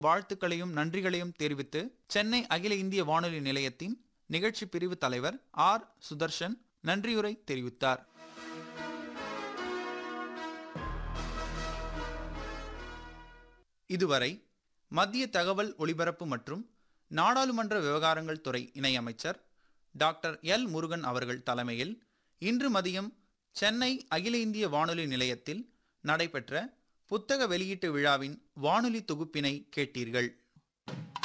வாழ்த்துக்களையும் நன்றிகளையும் தெரிவித்து சென்னை அகில இந்திய வானொலி நிலையத்தின் நிகழ்ச்சி பிரிவு தலைவர் ஆர் சுதர்ஷன் நன்றியுரை தெரிவித்தார் இதுவரை மத்திய தகவல் ஒலிபரப்பு மற்றும் நாடாளுமன்ற விவகாரங்கள் துறை இணையமைச்சர் டாக்டர் எல் முருகன் அவர்கள் தலைமையில் இன்று மதியம் சென்னை அகில இந்திய வானொலி நிலையத்தில் நடைபெற்ற புத்தக வெளியீட்டு விழாவின் வானொலி தொகுப்பினை கேட்டீர்கள்